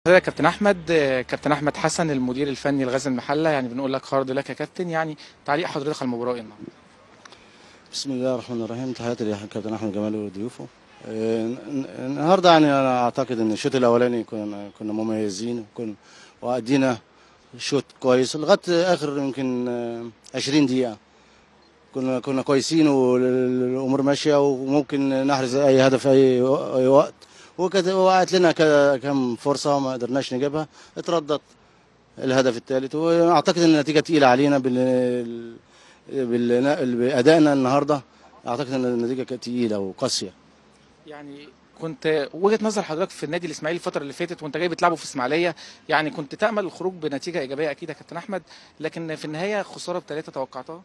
حضرتك كابتن احمد آه، كابتن احمد حسن المدير الفني لغزل المحله يعني بنقول لك خالد لك يا كابتن يعني تعليق حضرتك على المباراه إيه النهارده بسم الله الرحمن الرحيم تحياتي للكابتن احمد جمال وضيوفه آه، ن- النهارده يعني انا اعتقد ان الشوط الاولاني كنا كنا مميزين وكنا وادينا شوط كويس لغايه اخر يمكن آه، 20 دقيقه كنا كنا كويسين والامور ماشيه وممكن نحرز اي هدف في اي و- أي وقت وكانت وقعت لنا ك- كم فرصه ما قدرناش نجيبها اتردت الهدف الثالث واعتقد ان النتيجه تقيله علينا بال بال- بادائنا النهارده اعتقد ان النتيجه كانت تقيله وقاسيه يعني كنت وجهه نظر حضرتك في النادي الاسماعيلي الفتره اللي فاتت وانت جاي بتلعبه في اسماعيليه يعني كنت تامل الخروج بنتيجه ايجابيه اكيد يا كابتن احمد لكن في النهايه خساره بثلاثه توقعتها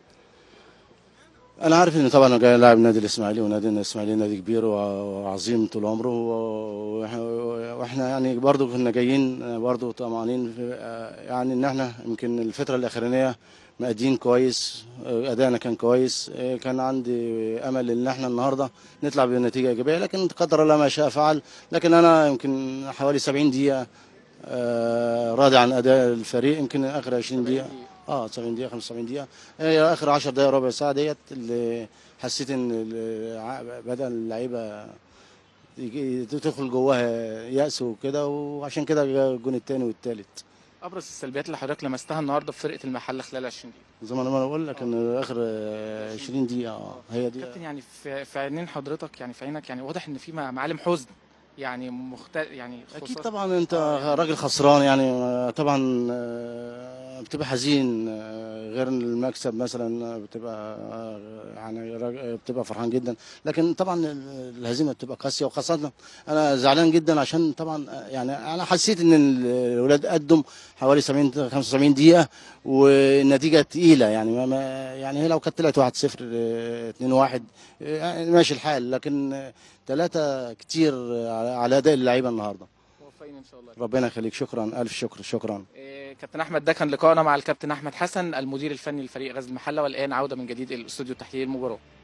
انا عارف ان طبعا انا جاي لاعب نادي الاسماعيلي ونادي الاسماعيلي نادي كبير وع- وعظيم طول عمره و- وإح- واحنا يعني برضو كنا جايين برضو طمعانين في- يعني ان احنا يمكن الفتره الاخرانيه مادين كويس ادائنا كان كويس كان عندي امل ان احنا النهارده نطلع بنتيجه ايجابيه لكن قدر الله ما شاء فعل لكن انا يمكن حوالي 70 دقيقه آه، راضي عن اداء الفريق يمكن اخر 20 دقيقه اه 70 دقيقه 75 دقيقه هي اخر 10 دقائق ربع ساعه ديت اللي حسيت ان الع- بدا اللعيبه يجي- تدخل جواها يأس وكده وعشان كده جه الجون الثاني والثالث ابرز السلبيات اللي حضرتك لمستها النهارده في فرقه المحله خلال 20 دقيقه زي ما انا ما أنا بقول لك ان اخر آه، 20 دقيقه اه هي دي كابتن يعني في في عينين حضرتك يعني في عينك يعني واضح ان في معالم حزن يعني مختلف يعني اكيد خسارة- طبعا انت راجل خسران يعني آه، طبعا آه، بتبقى حزين آه، غير المكسب مثلا بتبقى آه، يعني راج- بتبقى فرحان جدا لكن طبعا ال- الهزيمه بتبقى قاسيه وخاصه انا زعلان جدا عشان طبعا آه، يعني انا حسيت ان الاولاد قدم حوالي 70 75 دقيقه والنتيجه تقيله يعني ما ما- يعني هي لو كانت طلعت 1-0 آه، 2-1 آه، يعني ماشي الحال لكن ثلاثه كتير على على اداء اللعيبه النهارده موفقين ان شاء الله ربنا يخليك شكرا الف شكر شكرا إيه، كابتن احمد ده كان لقائنا مع الكابتن احمد حسن المدير الفني لفريق غزل المحله والان عوده من جديد الى الاستوديو التحليلي المباراه